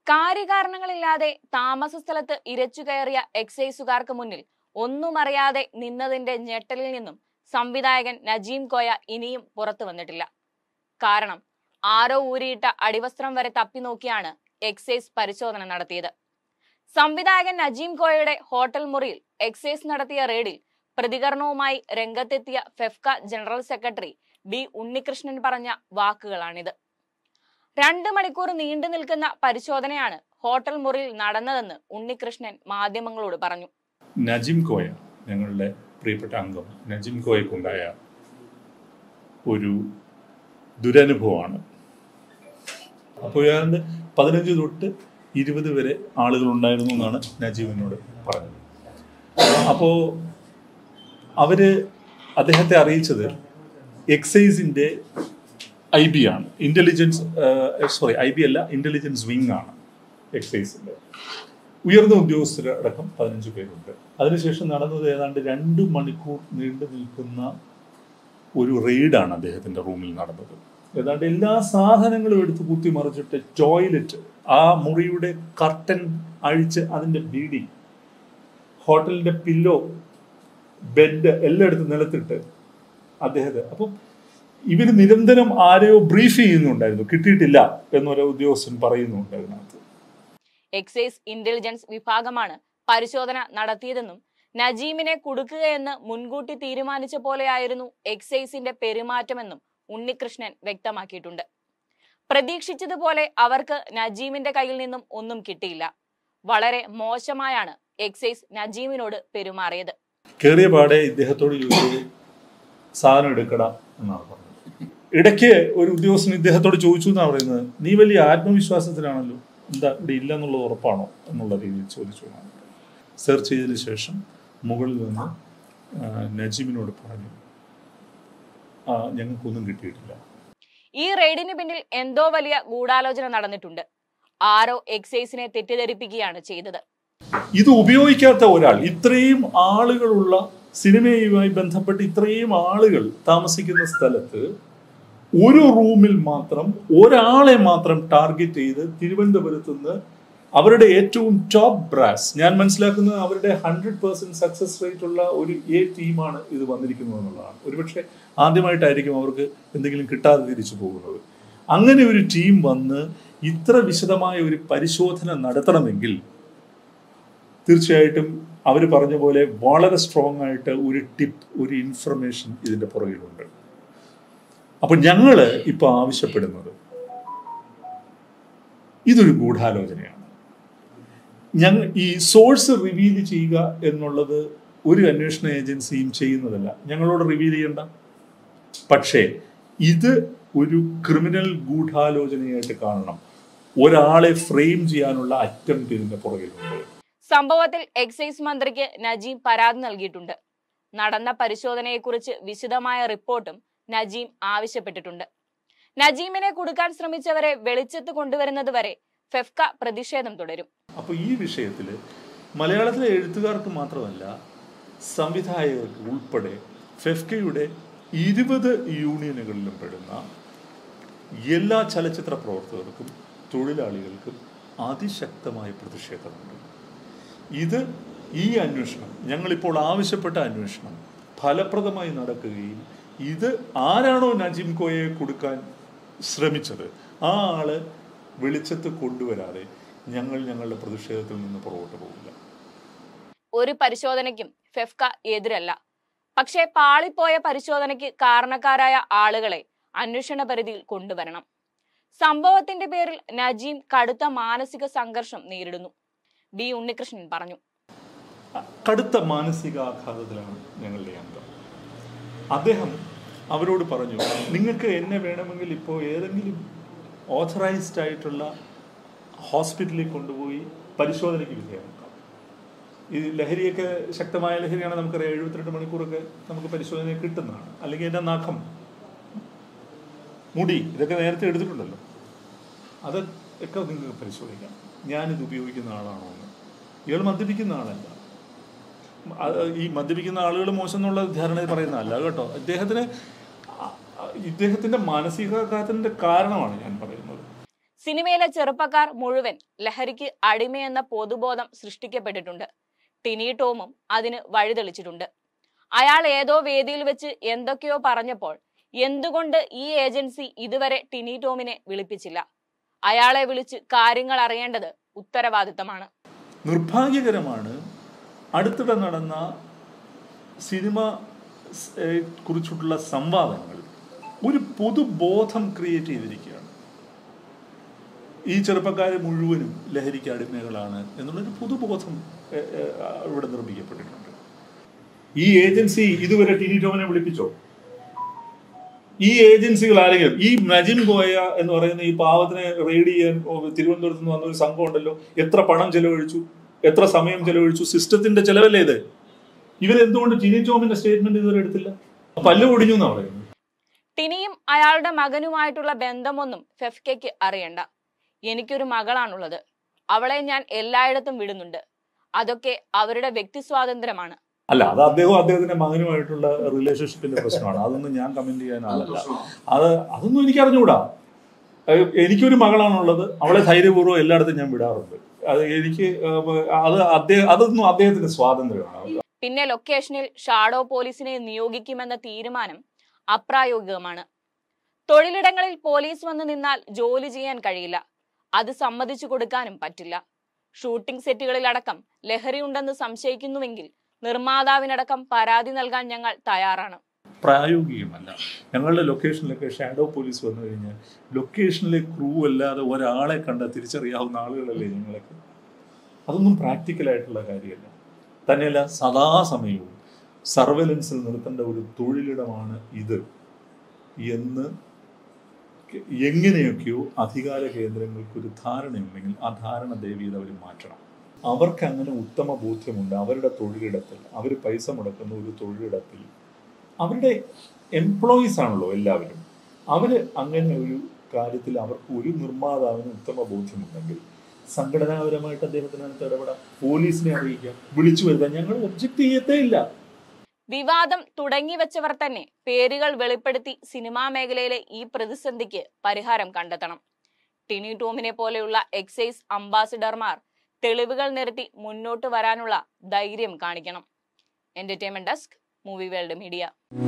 കാര്യകാരണങ്ങളില്ലാതെ താമസ സ്ഥലത്ത് ഇരച്ചു കയറിയ എക്സൈസുകാർക്ക് മുന്നിൽ ഒന്നും അറിയാതെ നിന്നതിന്റെ ഞെട്ടലിൽ നിന്നും സംവിധായകൻ നജീം കോയ ഇനിയും പുറത്തു വന്നിട്ടില്ല കാരണം ആരോ ഊരിയിട്ട അടിവസ്ത്രം വരെ തപ്പി നോക്കിയാണ് എക്സൈസ് പരിശോധന നടത്തിയത് സംവിധായകൻ നജീം കോയയുടെ ഹോട്ടൽ മുറിയിൽ എക്സൈസ് നടത്തിയ റെയ്ഡിൽ പ്രതികരണവുമായി രംഗത്തെത്തിയ FEFKA general secretary B Unnikrishnan പറഞ്ഞ വാക്കുകളാണിത് രണ്ട് മണിക്കൂർ നീണ്ടു നിൽക്കുന്ന പരിശോധനയാണ് ഹോട്ടൽ മുറിയിൽ നടന്നതെന്ന് ഉണ്ണികൃഷ്ണൻ മാധ്യമങ്ങളോട് പറഞ്ഞു നജിം കോയ ഞങ്ങളുടെ പ്രിയപ്പെട്ട അംഗം നജിം കോയക്കുണ്ടായ ഒരു ദുരനുഭവമാണ് അപ്പോൾ ഏതാണ്ട് പതിനഞ്ച് തൊട്ട് ഇരുപത് വരെ ആളുകൾ ഉണ്ടായിരുന്നു എന്നാണ് നജീം എന്നോട് പറഞ്ഞത് അപ്പോൾ അവര് അദ്ദേഹത്തെ അറിയിച്ചത് എക്സൈസിന്റെ ഐ ബി ആണ് ഇന്റലിജൻസ് സോറി ഐ ബി അല്ല ഇന്റലിജൻസ് വിങ് ആണ് എക്സൈസിന്റെ ഉയർന്ന ഉദ്യോഗസ്ഥരടക്കം പതിനഞ്ച് പേരുണ്ട് അതിനുശേഷം നടന്നത് ഏതാണ്ട് രണ്ട് മണിക്കൂർ നീണ്ടു നിൽക്കുന്ന ഒരു റെയ്ഡാണ് അദ്ദേഹത്തിന്റെ റൂമിൽ നടന്നത് ഏതാണ്ട് എല്ലാ സാധനങ്ങളും എടുത്ത് കുത്തിമറിച്ചിട്ട് ടോയ്ലറ്റ് ആ മുറിയുടെ കർട്ടൻ അഴിച്ച് അതിന്റെ ബീഡി ഹോട്ടലിന്റെ പില്ലോ ബെഡ് എല്ലാം എടുത്ത് നിലത്തിട്ട് അദ്ദേഹത്തെ അപ്പം ഇവര് നിരന്തരം ആരെയോ ബ്രീഫ് ചെയ്യുന്നുണ്ടായിരുന്നു കിട്ടിയിട്ടില്ല എന്നൊരു ഉദ്യോഗസ്ഥൻ പറയുന്നുണ്ട് അതിനകത്ത് എക്സൈസ് ഇന്റലിജൻസ് വിഭാഗമാണ് പരിശോധന നടത്തിയതെന്നും നജീമിനെ കുടുക്കുകയെന്ന് മുൻകൂട്ടി തീരുമാനിച്ച പോലെയായിരുന്നു എക്സൈസിന്റെ പെരുമാറ്റമെന്നും ഉണ്ണികൃഷ്ണൻ വ്യക്തമാക്കിയിട്ടുണ്ട് പ്രതീക്ഷിച്ചതുപോലെ അവർക്ക് നജീമിന്റെ കയ്യിൽ നിന്നും ഒന്നും കിട്ടിയില്ല വളരെ മോശമായാണ് എക്സൈസ് നജീമിനോട് പെരുമാറിയത് കയറിയ പാടെ ഇദ്ദേഹത്തോട് ചോദിച്ചത് സാധനം എടുക്കട എന്നാണ് പറഞ്ഞത് ഇടയ്ക്ക് ഒരു ഉദ്യോഗസ്ഥൻ ഇദ്ദേഹത്തോട് ചോദിച്ചു എന്നാണ് പറയുന്നത് നീ വലിയ ആത്മവിശ്വാസത്തിലാണല്ലോ എന്താ ഇവിടെ ഇല്ല എന്നുള്ളത് ഉറപ്പാണോ എന്നുള്ള രീതിയിൽ ചോദിച്ചു എന്നാണ് സെർച്ച് ചെയ്തതിന് ശേഷം മുകളിൽ നിന്ന് ആ, നജീമിനോട് പറഞ്ഞു "ആ, ഞങ്ങൾക്കൊന്നും കിട്ടിയിട്ടില്ല ഈ റെയ്ഡിന് പിന്നിൽ എന്തോ വലിയ ഗൂഢാലോചന നടന്നിട്ടുണ്ട് ആരോ എക്സൈസിനെ തെറ്റിദ്ധരിപ്പിക്കുകയാണ് ചെയ്തത് ഇത് ഉപയോഗിക്കാത്ത ഒരാൾ ഇത്രയും ആളുകളുള്ള സിനിമയുമായി ബന്ധപ്പെട്ട് ഇത്രയും ആളുകൾ താമസിക്കുന്ന സ്ഥലത്ത് ഒരു റൂമിൽ മാത്രം ഒരാളെ മാത്രം ടാർഗറ്റ് ചെയ്ത് തിരുവനന്തപുരത്ത് നിന്ന് അവരുടെ ഏറ്റവും ടോപ്പ് ബ്രാസ് ഞാൻ മനസ്സിലാക്കുന്നത് അവരുടെ ഹൺഡ്രഡ് പേഴ്സെന്റ് സക്സസ് റേറ്റ് ഉള്ള ഒരു എ ടീമാണ് ഇത് വന്നിരിക്കുന്നത് എന്നുള്ളതാണ് ഒരുപക്ഷെ ആദ്യമായിട്ടായിരിക്കും അവർക്ക് എന്തെങ്കിലും കിട്ടാതെ തിരിച്ചു പോകുന്നത് അങ്ങനെ ഒരു ടീം വന്ന് ഇത്ര വിശദമായ ഒരു പരിശോധന നടത്തണമെങ്കിൽ തീർച്ചയായിട്ടും അവർ പറഞ്ഞ പോലെ വളരെ സ്ട്രോങ് ആയിട്ട് ഒരു ടിപ്പ് ഒരു ഇൻഫർമേഷൻ ഇതിന്റെ പുറകിലുണ്ട് അപ്പൊ ഞങ്ങള് ഇപ്പൊ ആവശ്യപ്പെടുന്നത് ഇതൊരു ഗൂഢാലോചനയാണ് ഞങ്ങൾ ഈ സോഴ്സ് റിവീൽ ചെയ്യുക എന്നുള്ളത് ഒരു അന്വേഷണ ഏജൻസിയും ചെയ്യുന്നതല്ല ഞങ്ങളോട് റിവീൽ ചെയ്യണ്ട പക്ഷേ ഇത് ഒരു ക്രിമിനൽ ഗൂഢാലോചനയായിട്ട് കാണണം ഒരാളെ ഫ്രെയിം ചെയ്യാനുള്ള അറ്റംപ്റ്റ് ഇതിന്റെ പുറകിലുണ്ട് സംഭവത്തിൽ എക്സൈസ് മന്ത്രിക്ക് നജീം പരാതി നൽകിയിട്ടുണ്ട് നടന്ന പരിശോധനയെക്കുറിച്ച് വിശദമായ റിപ്പോർട്ടും നജീം ആവശ്യപ്പെട്ടിട്ടുണ്ട് നജീമിനെ കുടുക്കാൻ ശ്രമിച്ചവരെ വെളിച്ചത്ത് കൊണ്ടുവരുന്നത് വരെ ഫെഫ്ക പ്രതിഷേധം തുടരും അപ്പോൾ ഈ വിഷയത്തിൽ മലയാളത്തിലെ എഴുത്തുകാർക്ക് മാത്രമല്ല സംവിധായകർക്ക് ഉൾപ്പെടെ ഫെഫ്കയുടെ ഇരുപത് യൂണിയനുകളിലും പെടുന്ന എല്ലാ ചലച്ചിത്ര പ്രവർത്തകർക്കും തൊഴിലാളികൾക്കും അതിശക്തമായ പ്രതിഷേധമുണ്ട് ഇത് ഈ അന്വേഷണം ഞങ്ങളിപ്പോൾ ആവശ്യപ്പെട്ട അന്വേഷണം ഫലപ്രദമായി നടക്കുകയും ഇത് ആരാണോ നജീം കോയെ കൊടുക്കാൻ ശ്രമിച്ചത് ആ ആള് വെളിച്ചത്ത് കൊണ്ടുവരാതെ ഞങ്ങൾ ഞങ്ങളുടെ പ്രതിഷേധത്തിൽ നിന്ന് പുറകോട്ട് പോകില്ല ഒരു പരിശോധനയ്ക്കും ഫെഫ്ക എതിരല്ല പക്ഷേ പാളിപ്പോയ പരിശോധനയ്ക്ക് കാരണക്കാരായ ആളുകളെ അന്വേഷണ പരിധിയിൽ കൊണ്ടുവരണം സംഭവത്തിന്റെ പേരിൽ നജീം കടുത്ത മാനസിക സംഘർഷം നേരിടുന്നു ബി ഉണ്ണികൃഷ്ണൻ പറഞ്ഞു കടുത്ത മാനസികാഘാതത്തിലാണ് ഞങ്ങളുടെ അംഗം അദ്ദേഹം അവരോട് പറഞ്ഞു നിങ്ങൾക്ക് എന്നെ വേണമെങ്കിൽ ഇപ്പോൾ ഏതെങ്കിലും ഓഥറൈസ്ഡ് ആയിട്ടുള്ള ഹോസ്പിറ്റലിൽ കൊണ്ടുപോയി പരിശോധനയ്ക്ക് വിധേയമാക്കാം ഈ ലഹരിയൊക്കെ ശക്തമായ ലഹരിയാണ് നമുക്കറിയാം എഴുപത്തിരണ്ട് മണിക്കൂറൊക്കെ നമുക്ക് പരിശോധന കിട്ടുന്നതാണ് അല്ലെങ്കിൽ എൻ്റെ നഖം മുടി ഇതൊക്കെ നേരത്തെ എടുത്തിട്ടുണ്ടല്ലോ അത് ഒക്കെ നിങ്ങൾക്ക് പരിശോധിക്കാം ഞാനിത് ഉപയോഗിക്കുന്ന ആളാണോ എന്ന് ഇയാൾ മദ്യപിക്കുന്ന ആളല്ല അത് ഈ മദ്യപിക്കുന്ന ആളുകൾ മോശം എന്നുള്ള ധാരണ പറയുന്നതല്ല കേട്ടോ ഇദ്ദേഹത്തിന് അ- അ- ഇദ്ദേഹത്തിന്റെ മാനസികാഘാതത്തിന്റെ കാരണമാണ് ഞാൻ പറയുന്നത് സിനിമയിലെ ചെറുപ്പക്കാർ മുഴുവൻ ലഹരിക്ക് അടിമയെന്ന പൊതുബോധം സൃഷ്ടിക്കപ്പെട്ടിട്ടുണ്ട് ടിനി ടോമും അതിന് വഴിതെളിച്ചിട്ടുണ്ട് അയാൾ ഏതോ വേദിയിൽ വെച്ച് എന്തൊക്കെയോ പറഞ്ഞപ്പോൾ എന്തുകൊണ്ട് ഈ ഏജൻസി ഇതുവരെ ടിനി ടോമിനെ വിളിപ്പിച്ചില്ല അയാളെ വിളിച്ച് കാര്യങ്ങൾ അറിയേണ്ടത് ഉത്തരവാദിത്തമാണ് നിർഭാഗ്യകരമാണ് അടുത്തിടെ നടന്ന സിനിമ സ്- ഏ, കുറിച്ചിട്ടുള്ള സംവാദങ്ങൾ ഒരു പൊതുബോധം ക്രിയേറ്റ് ചെയ്തിരിക്കുകയാണ് ഈ ചെറുപ്പക്കാർ മുഴുവനും ലഹരിക്ക് അടിമകളാണ് എന്നുള്ളൊരു പൊതുബോധം ഏ, ഏ, ഇവിടെ നിർമ്മിക്കപ്പെട്ടിട്ടുണ്ട് ഈ ഏജൻസി ഇതുവരെ ടിനി ടോമിനെ വിളിപ്പിച്ചോ ഈ ഏജൻസികൾ ആരെങ്കിലും ഈ നജിം ഗോയ എന്ന് പറയുന്ന ഈ പാവത്തിനെ റെയ്ഡ് ചെയ്യാൻ ഓ, തിരുവനന്തപുരത്ത് നിന്ന് വന്ന ഒരു സംഘം ഉണ്ടല്ലോ എത്ര പണം ചെലവഴിച്ചു എത്ര സമയം ചെലവഴിച്ചു സിസ്റ്റത്തിന്റെ ചെലവല്ലേ ഇത് ഇവരെന്തുകൊണ്ട് ടിനി ടോമിന്റെ സ്റ്റേറ്റ്മെന്റ് ഇതുവരെ എടുത്തില്ല പല്ല് ഒടിഞ്ഞു എന്നാ പറയുന്നത് ടിനിയും അയാളുടെ മകനുമായിട്ടുള്ള ബന്ധമൊന്നും ഫെഫ്കയ്ക്ക് അറിയണ്ട എനിക്കൊരു മകളാണുള്ളത് അവളെ ഞാൻ എല്ലായിടത്തും വിടുന്നുണ്ട് അതൊക്കെ അവരുടെ വ്യക്തി സ്വാതന്ത്ര്യമാണ് അല്ല അത് അദ്ദേഹവും അദ്ദേഹത്തിന്റെ മകനുമായിട്ടുള്ള റിലേഷൻഷിപ്പിന്റെ പ്രശ്നമാണ് അതൊന്നും ഞാൻ കമന്റ് ചെയ്യാൻ ആളല്ല അത് അതൊന്നും എനിക്ക് അറിഞ്ഞുകൂടാ അത് എനിക്കൊരു മകളാണുള്ളത് അവളെ ധൈര്യപൂർവ്വം എല്ലായിടത്തും ഞാൻ വിടാറുണ്ട് അത് എനിക്ക് ഏഹ്, അത് അദ്ദേഹം അതൊന്നും അദ്ദേഹത്തിന്റെ സ്വാതന്ത്ര്യമാണ് പിന്നെ ലൊക്കേഷനിൽ ഷാഡോ പോലീസിനെ നിയോഗിക്കുമെന്ന തീരുമാനം അപ്രായോഗികമാണ് തൊഴിലിടങ്ങളിൽ പോലീസ് വന്നു നിന്നാൽ ജോലി ചെയ്യാൻ കഴിയില്ല അത് സമ്മതിച്ചു കൊടുക്കാനും പറ്റില്ല ഷൂട്ടിംഗ് സെറ്റുകളിലടക്കം ലഹരിയുണ്ടെന്ന് സംശയിക്കുന്നുവെങ്കിൽ നിർമ്മാതാവിനടക്കം പരാതി നൽകാൻ ഞങ്ങൾ തയ്യാറാണ് പ്രായോഗികമല്ല ഞങ്ങളുടെ ലൊക്കേഷനിലൊക്കെ ഷാഡോ പോലീസ് വന്നു കഴിഞ്ഞാൽ ലൊക്കേഷനിലെ ക്രൂ അല്ലാതെ ഒരാളെ കണ്ട തിരിച്ചറിയാവുന്ന ആളുകളല്ലേ ഞങ്ങളൊക്കെ അതൊന്നും പ്രാക്ടിക്കൽ ആയിട്ടുള്ള കാര്യമല്ല തന്നെയല്ല സദാസമയവും സർവൈലൻസിൽ നിർത്തേണ്ട ഒരു തൊഴിലിടമാണ് ഇത് എന്ന് എങ്ങനെയൊക്കെയോ അധികാര കേന്ദ്രങ്ങൾക്ക് ഒരു ധാരണയുണ്ടെങ്കിൽ ആ ധാരണ ദയവീത് അവർ മാറ്റണം അവർക്ക് അങ്ങനെ ഉത്തമ ബോധ്യമുണ്ട് അവരുടെ തൊഴിലിടത്തിൽ അവർ പൈസ മുടക്കുന്ന ഒരു തൊഴിലിടത്തിൽ അവരുടെ എംപ്ലോയീസ് ആണല്ലോ എല്ലാവരും അവര് അങ്ങനെ ഒരു കാര്യത്തിൽ അവർക്ക് ഒരു നിർമ്മാതാവിന് ഉത്തമ ബോധ്യമുണ്ടെങ്കിൽ സംഘടനാപരമായിട്ട് അദ്ദേഹത്തിനകത്ത് ഇടപെടാം പോലീസിനെ അറിയിക്കാം വിളിച്ചു വരുത്താം ഞങ്ങൾ ഒബ്ജക്ട് ചെയ്യത്തേ ഇല്ല വിവാദം തുടങ്ങി വെച്ചവർ തന്നെ പേരുകൾ വെളിപ്പെടുത്തി സിനിമാ മേഖലയിലെ ഈ പ്രതിസന്ധിക്ക് പരിഹാരം കണ്ടെത്തണം ടിനി ടോമിനെ പോലെയുള്ള എക്സൈസ് അംബാസിഡർമാർ തെളിവുകൾ നിരത്തി മുന്നോട്ട് വരാനുള്ള ധൈര്യം കാണിക്കണം entertainment desk movie world media